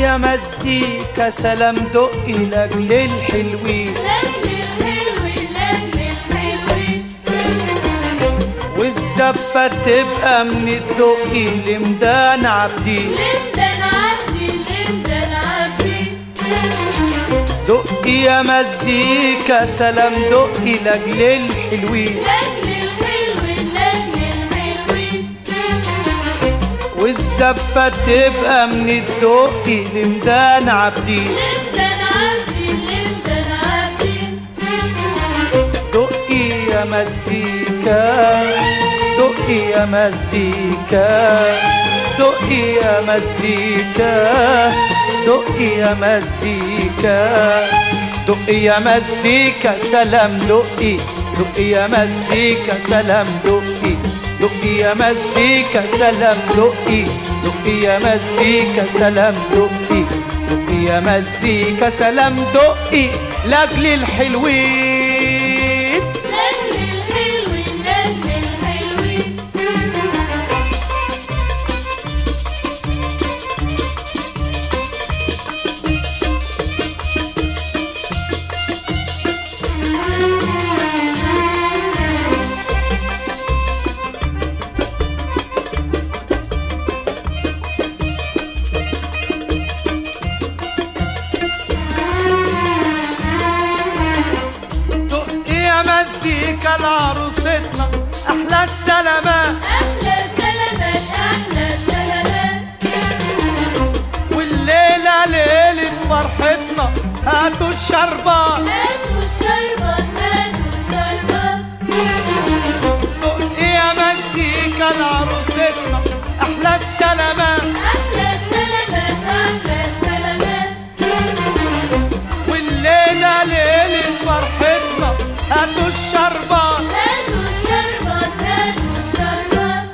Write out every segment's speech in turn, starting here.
يا مزيكا سلام دقي لاجل الحلوين لاجل الحلوين لاجل الحلوين والزفة تبقى من الدقي لمدان عبدين لمدان عبدي لمدان عبدي دقي يا مزيكا سلام دقي لاجل الحلوين لاجل الحلوين لاجل الحلوين والزفة تبقى من الدقي لمدان عبدين لمدان عبدي لمدان عبدي دقي يا مزيكا دقي يا مزيكا دقي يا مزيكا دقي يا مزيكا دقي يا مزيكا سلام دقي دقي يا مزيكا سلام دقي دقي يا مزيكا سلام دقي دقي يا مزيكا سلام دقي دقي يا مزيكا سلام دقي لاجل الحلوين لاجل الحلوين لاجل الحلوين دقي يا مزيكا لعروستنا احلى السلامات احلى سلامات احلى سلامات والليله ليله فرحتنا هاتوا الشربات هاتوا الشربات هاتوا الشربات دقي يا مزيكا لعروستنا احلى السلامات احلى سلامات احلى سلامات والليله ليله فرحتنا هاتوا الشربات هاتوا الشربات هاتوا الشربات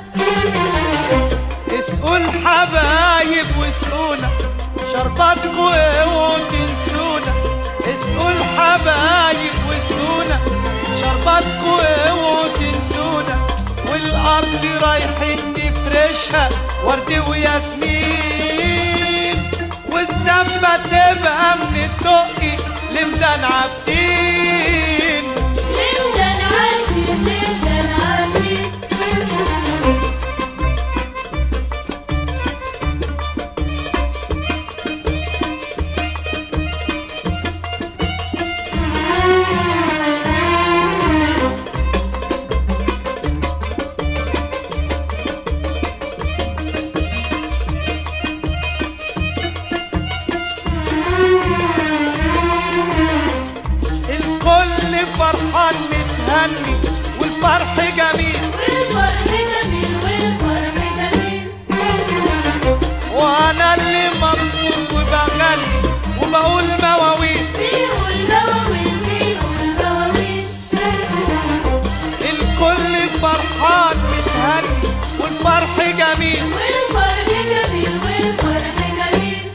اسقوا الحبايب واسقونا شرباتكوا اوعوا تنسونا اسقوا الحبايب واسقونا شرباتكوا اوعوا تنسونا والارض رايحين نفرشها ورد وياسمين والزفة تبقى من الدقي لمدان عابدين لمدان عبدي لمدان عبدي الكل فرحان متهني والفرح جميل والفرح جميل والفرح جميل وانا اللي مبسوط وبغني وبقول مواويل بيقول بواويل بيقول بواويل الكل فرحان متهني والفرح جميل والفرح جميل والفرح جميل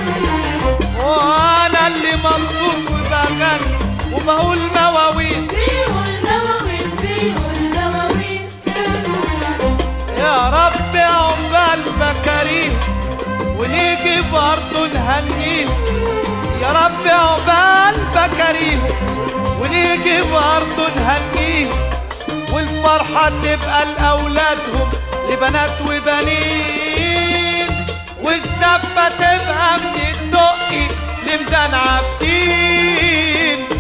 وانا اللي مبسوط وبغني وبقول مواويل بيقول بواويل بيقول بواويل يا رب عقبال بكريه ونيجي برضه نهنيه يا رب عقبال بكريه ونيجي برضه نهنيه والفرحة تبقى لأولادهم لبنات وبنين والزفة تبقى من الدقي لمدان عابدين